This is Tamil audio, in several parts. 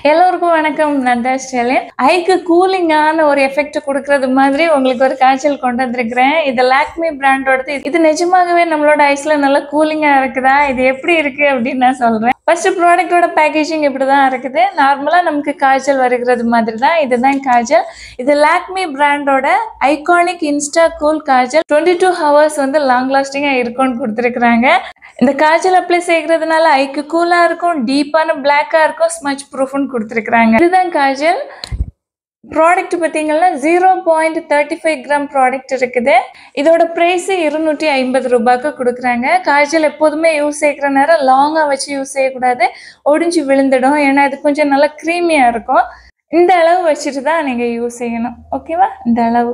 எல்லோருக்கும் வணக்கம் நான் தான் ஸ்டெலின் ஐக்கு கூலிங்கான ஒரு எஃபெக்ட் கொடுக்கறது மாதிரி உங்களுக்கு ஒரு காய்ச்சல் கொண்டு வந்திருக்கிறேன் இது லாக்மி பிராண்டோடது இது நிஜமாகவே நம்மளோட ஐஸ்ல நல்லா கூலிங்கா இருக்குதா இது எப்படி இருக்கு அப்படின்னு நான் சொல்றேன் ஃபர்ஸ்ட் ப்ராடக்ட்டோட பேக்கேஜிங் இப்படிதான் இருக்குது நார்மலா நமக்கு காய்ச்சல் வருகிறது மாதிரி தான் இதுதான் காய்ச்சல் இது லாக்மி பிராண்டோட iconic insta cool kajal twenty two hours வந்து லாங் லாஸ்டிங்கா இருக்கும்னு கொடுத்துருக்குறாங்க இந்த காய்ச்சல் அப்ளை செய்கிறதுனால ஐக்கு கூலா இருக்கும் டீப்பான பிளாக்கா இருக்கும் ஸ்மச் ப்ரூஃப்னு கொடுத்துருக்குறாங்க இதுதான் காய்ச்சல் ப்ராடக்ட் பார்த்தீங்கன்னா zero point thirty five gram product இருக்குது இதோட ப்ரைஸ் இருநூற்றி ஐம்பது ரூபாய்க்கு கொடுக்குறாங்க காய்ச்சல் எப்போதுமே யூஸ் செய்கிற நேரம் லாங்காக வச்சு யூஸ் செய்யக்கூடாது ஒடிஞ்சு விழுந்துடும் ஏன்னா இது கொஞ்சம் நல்லா க்ரீமியாக இருக்கும் இந்த அளவு வச்சுட்டு தான் நீங்கள் யூஸ் செய்யணும் ஓகேவா இந்த அளவு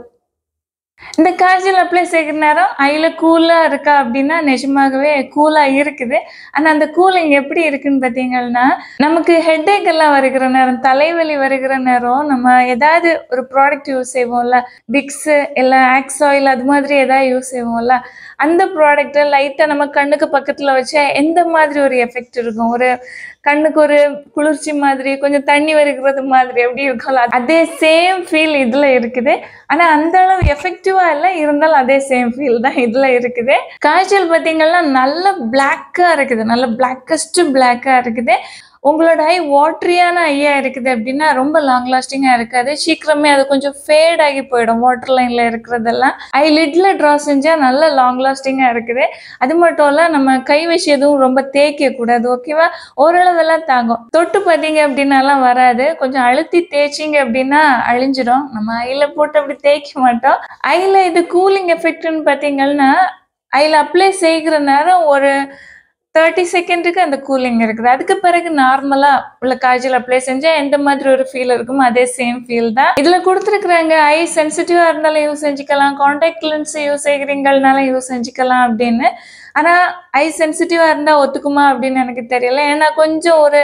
இந்த காய்ச்சல் அப்ளை செய்கிற நேரம் ஐல கூலாக இருக்கா அப்படின்னா நிஜமாகவே கூலாக இருக்குது ஆனால் அந்த கூலிங் எப்படி இருக்குன்னு பார்த்தீங்கன்னா நமக்கு ஹெட்டேக் எல்லாம் வருகிற நேரம் தலைவலி வருகிற நேரம் நம்ம ஏதாவது ஒரு ப்ராடக்ட் யூஸ் செய்வோம்ல விக்ஸு இல்லை ஆக்ஸ் ஆயில் அது மாதிரி ஏதாவது யூஸ் செய்வோம்ல அந்த ப்ராடக்ட்டை லைட்டாக நம்ம கண்ணுக்கு பக்கத்தில் வச்சா எந்த மாதிரி ஒரு எஃபெக்ட் இருக்கும் ஒரு கண்ணுக்கு ஒரு குளிர்ச்சி மாதிரி கொஞ்சம் தண்ணி வருகிறது மாதிரி எப்படி இருக்கும்ல அதே சேம் ஃபீல் இதில் இருக்குது ஆனால் அந்த அளவு எஃபெக்டிவாக இல்லை இருந்தாலும் அதே சேம் ஃபீல் தான் இதில் இருக்குது காய்ச்சல் பார்த்தீங்கன்னா நல்ல பிளாக்காக இருக்குது நல்ல பிளாக்கஸ்ட் பிளாக்காக இருக்குது உங்களோட ஐ வாட்ரியான ஐயா இருக்குது அப்படின்னா ரொம்ப லாங் லாஸ்டிங்காக இருக்காது சீக்கிரமே அது கொஞ்சம் ஃபேட் ஆகி போயிடும் வாட்டர் லைனில் இருக்கிறதெல்லாம் ஐ லிட்ல ட்ரா செஞ்சால் நல்ல லாங் லாஸ்டிங்காக இருக்குது அது மட்டும் இல்லை நம்ம கை வச்சு எதுவும் ரொம்ப தேய்க்க கூடாது ஓகேவா ஓரளவெல்லாம் தாங்கும் தொட்டு பார்த்தீங்க அப்படின்னாலாம் வராது கொஞ்சம் அழுத்தி தேய்ச்சிங்க அப்படின்னா அழிஞ்சிடும் நம்ம ஐல போட்டு அப்படி தேய்க்க மாட்டோம் ஐல இது கூலிங் எஃபெக்ட்னு பார்த்தீங்கன்னா ஐல அப்ளை செய்கிற நேரம் ஒரு தேர்ட்டி செகண்டுக்கு அந்த கூலிங் இருக்குது அதுக்கு பிறகு நார்மலாக உள்ள காய்ச்சல் அப்ளை செஞ்சால் எந்த மாதிரி ஒரு ஃபீல் இருக்குமோ அதே சேம் ஃபீல் தான் இதில் கொடுத்துருக்குறாங்க ஐ சென்சிட்டிவாக இருந்தாலும் யூஸ் செஞ்சுக்கலாம் காண்டாக்ட் லென்ஸ் யூஸ் செய்கிறீங்கனாலும் யூஸ் செஞ்சுக்கலாம் அப்படின்னு ஆனால் ஐ சென்சிட்டிவாக இருந்தால் ஒத்துக்குமா அப்படின்னு எனக்கு தெரியல ஏன்னா கொஞ்சம் ஒரு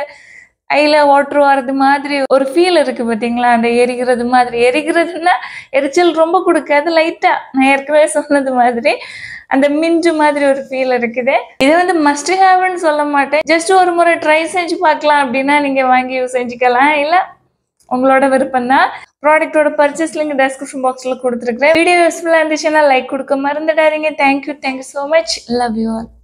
ஐல வாட்டர் வர்றது மாதிரி ஒரு ஃபீல் இருக்கு பார்த்தீங்களா அந்த எரிகிறது மாதிரி எரிகிறதுனா எரிச்சல் ரொம்ப கொடுக்காது லைட்டா நான் ஏற்கனவே சொன்னது மாதிரி அந்த மிஞ்சு மாதிரி ஒரு ஃபீல் இருக்குது இது வந்து மஸ்ட் ஹேவ்னு சொல்ல மாட்டேன் ஜஸ்ட் ஒரு முறை ட்ரை செஞ்சு பார்க்கலாம் அப்படின்னா நீங்க வாங்கி யூஸ் செஞ்சுக்கலாம் இல்ல உங்களோட விருப்பம் தான் ப்ராடக்ட்டோட பர்ச்சேஸ் லிங்க் டெஸ்கிரிப்ஷன் பாக்ஸில் கொடுத்துருக்குறேன் வீடியோ யூஸ்ஃபுல்லாக இருந்துச்சுன்னா லைக் கொடுக்க மறந்துடாதீங்க thank you thank you so much love you all